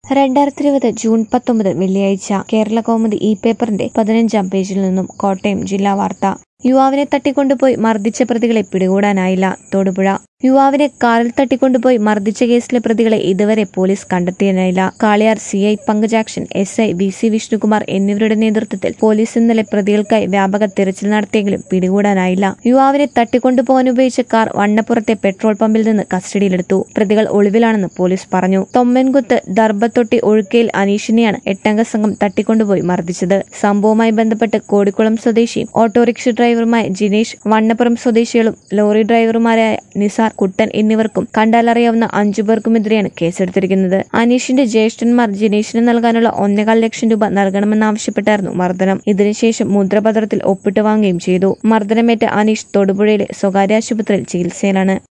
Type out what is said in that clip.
രണ്ടായിരത്തി ഇരുപത് ജൂൺ പത്തൊമ്പത് വെള്ളിയാഴ്ച കേരള കൗമുദി ഇ പേപ്പറിന്റെ പതിനഞ്ചാം പേജിൽ നിന്നും കോട്ടയം ജില്ലാ വാർത്ത യുവാവിനെ തട്ടിക്കൊണ്ടുപോയി മർദ്ദിച്ച പ്രതികളെ പിടികൂടാനായില്ല തൊടുപുഴ യുവാവിനെ കാറിൽ തട്ടിക്കൊണ്ടുപോയി മർദ്ദിച്ച കേസിലെ പ്രതികളെ ഇതുവരെ പോലീസ് കണ്ടെത്തിയതിനായില്ല Kaliyar C I Pankajakshan S I V C Vishnukumar എന്നിവരുടെ നേതൃത്വത്തിൽ പോലീസ് ഇന്നലെ പ്രതികൾക്കായി വ്യാപക തിരച്ചിൽ നടത്തിയെങ്കിലും പിടികൂടാനായില്ല യുവാവിനെ തട്ടിക്കൊണ്ടുപോകാൻ ഉപയോഗിച്ച കാർ വണ്ണപ്പുറത്തെ പെട്രോൾ പമ്പിൽ നിന്ന് കസ്റ്റഡിയിലെടുത്തു പ്രതികൾ ഒളിവിലാണെന്ന് പോലീസ് പറഞ്ഞു തൊമ്മൻകുത്ത് ദർബത്തൊട്ടി ഒഴുക്കയിൽ അനീഷിനെയാണ് എട്ടംഗ സംഘം തട്ടിക്കൊണ്ടുപോയി മർദ്ദിച്ചത് സംഭവവുമായി ബന്ധപ്പെട്ട് കോടിക്കുളം സ്വദേശിയും ഓട്ടോറിക്ഷ ഡ്രൈവറുമായ ജിനേഷ് വണ്ണപ്പുറം സ്വദേശികളും ലോറി ഡ്രൈവറുമാരായ നിസാർ കുട്ടൻ എന്നിവർക്കും കണ്ടാലറിയാവുന്ന അഞ്ചു പേർക്കുമെതിരെയാണ് കേസെടുത്തിരിക്കുന്നത് അനീഷിന്റെ ജ്യേഷ്ഠന്മാർ ജിനേഷിന് നൽകാനുള്ള ഒന്നേകാൽ ലക്ഷം രൂപ നൽകണമെന്നാവശ്യപ്പെട്ടായിരുന്നു മർദ്ദനം ഇതിനുശേഷം മുദ്രപത്രത്തിൽ ഒപ്പിട്ട് വാങ്ങുകയും ചെയ്തു മർദ്ദനമേറ്റ അനീഷ് തൊടുപുഴയിലെ സ്വകാര്യ ആശുപത്രിയിൽ ചികിത്സയിലാണ്